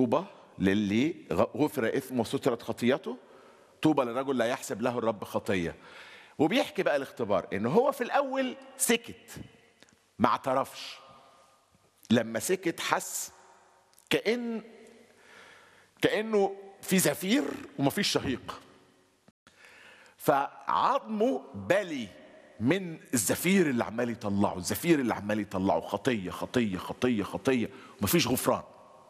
طوبى للي غفر اثمه وسترت خطيته طوبى للرجل لا يحسب له الرب خطيه وبيحكي بقى الاختبار ان هو في الاول سكت ما اعترفش لما سكت حس كان كانه في زفير ومفيش شهيق فعظمه بلي من الزفير اللي عمال يطلعه الزفير اللي عمال يطلعه خطيه خطيه خطيه خطيه ومفيش غفران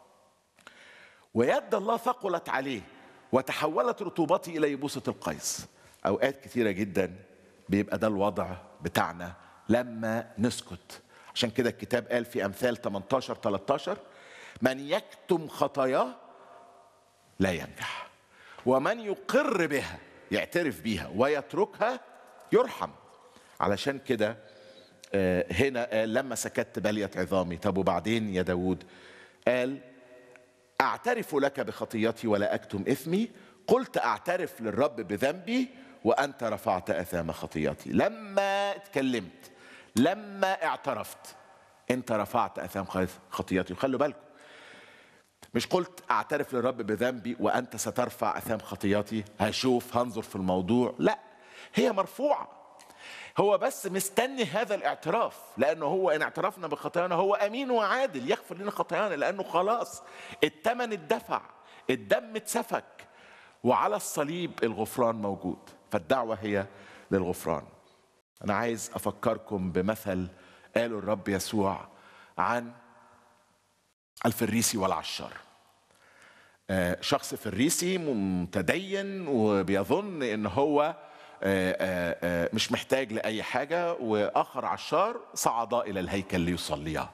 ويد الله ثقلت عليه وتحولت رطوبته الى يبوسه القيس اوقات كثيره جدا بيبقى ده الوضع بتاعنا لما نسكت عشان كده الكتاب قال في امثال 18 13 من يكتم خطاياه لا ينجح ومن يقر بها يعترف بيها ويتركها يرحم علشان كده هنا قال لما سكت بليت عظامي طب وبعدين يا داود قال أعترف لك بخطيتي ولا أكتم إثمي قلت أعترف للرب بذنبي وأنت رفعت أثام خطيتي لما اتكلمت لما اعترفت أنت رفعت أثام خطيتي وخلوا بالكم مش قلت اعترف للرب بذنبي وانت سترفع اثام خطياتي هشوف هنظر في الموضوع لا هي مرفوعه هو بس مستني هذا الاعتراف لانه هو ان اعترفنا بخطايانا هو امين وعادل يغفر لنا خطايانا لانه خلاص الثمن اتدفع الدم اتسفك وعلى الصليب الغفران موجود فالدعوه هي للغفران انا عايز افكركم بمثل قاله الرب يسوع عن الفريسي والعشار شخص فريسي متدين وبيظن ان هو مش محتاج لاي حاجه واخر عشار صعدا الى الهيكل ليصليا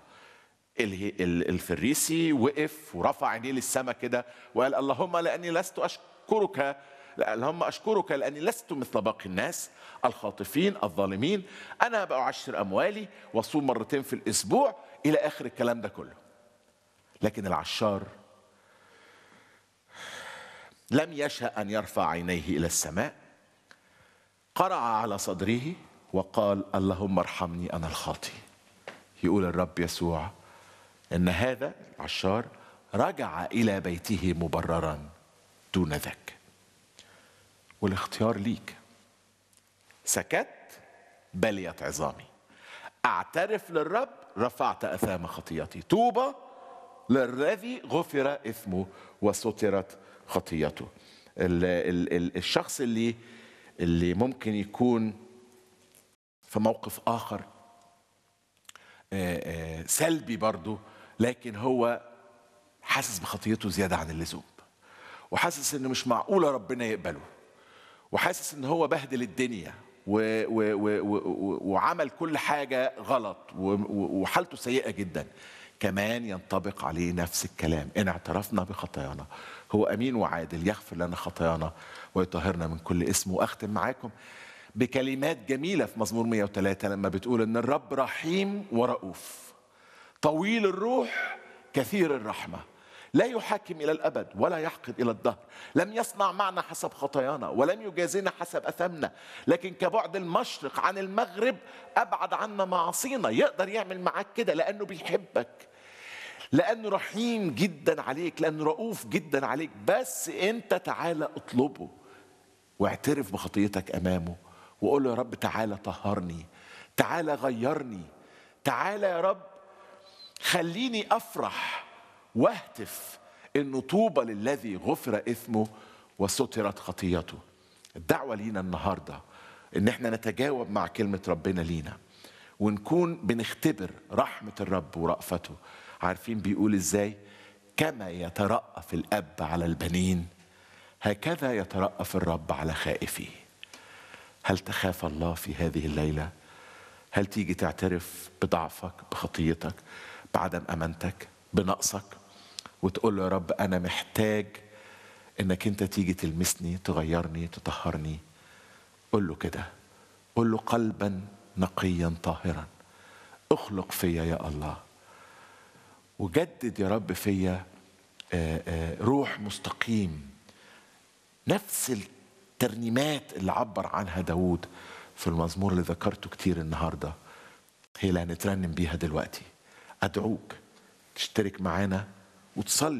الفريسي وقف ورفع عينيه للسماء كده وقال اللهم لاني لست اشكرك اللهم اشكرك لاني لست مثل باقي الناس الخاطفين الظالمين انا بعشر اموالي واصوم مرتين في الاسبوع الى اخر الكلام ده كله لكن العشار لم يشأ أن يرفع عينيه إلى السماء قرع على صدره وقال اللهم ارحمني أنا الخاطي يقول الرب يسوع إن هذا العشار رجع إلى بيته مبررا دون ذاك والاختيار ليك سكت بليت عظامي اعترف للرب رفعت اثام خطيتي طوبى للذي غفر اثمه وسترت خطيته ال ال ال الشخص اللي اللي ممكن يكون في موقف اخر سلبي برضه لكن هو حاسس بخطيته زياده عن اللزوم وحاسس ان مش معقوله ربنا يقبله وحاسس ان هو بهدل الدنيا و و و و وعمل كل حاجه غلط وحالته سيئه جدا كمان ينطبق عليه نفس الكلام إن اعترفنا بخطايانا هو أمين وعادل يغفر لنا خطايانا ويطهرنا من كل اسم وأختم معاكم بكلمات جميلة في مزمور 103 لما بتقول إن الرب رحيم ورؤوف طويل الروح كثير الرحمة لا يحاكم إلى الأبد ولا يحقد إلى الدهر لم يصنع معنا حسب خطايانا ولم يجازينا حسب أثمنا لكن كبعد المشرق عن المغرب أبعد عنا معاصينا يقدر يعمل معاك كده لأنه بيحبك لأنه رحيم جدا عليك لأنه رؤوف جدا عليك بس أنت تعالى اطلبه واعترف بخطيتك أمامه وقول له يا رب تعالى طهرني تعالى غيرني تعالى يا رب خليني أفرح واهتف انه طوبى للذي غفر اثمه وسترت خطيته الدعوه لينا النهارده ان احنا نتجاوب مع كلمه ربنا لينا ونكون بنختبر رحمه الرب ورأفته عارفين بيقول ازاي كما يترأف الاب على البنين هكذا يترأف الرب على خائفيه هل تخاف الله في هذه الليله هل تيجي تعترف بضعفك بخطيتك بعدم امانتك بنقصك وتقول له يا رب انا محتاج انك انت تيجي تلمسني تغيرني تطهرني قول له كده قول له قلبا نقيا طاهرا اخلق فيا يا الله وجدد يا رب فيا روح مستقيم نفس الترنيمات اللي عبر عنها داود في المزمور اللي ذكرته كتير النهارده هي اللي هنترنم بيها دلوقتي ادعوك تشترك معانا وتصلي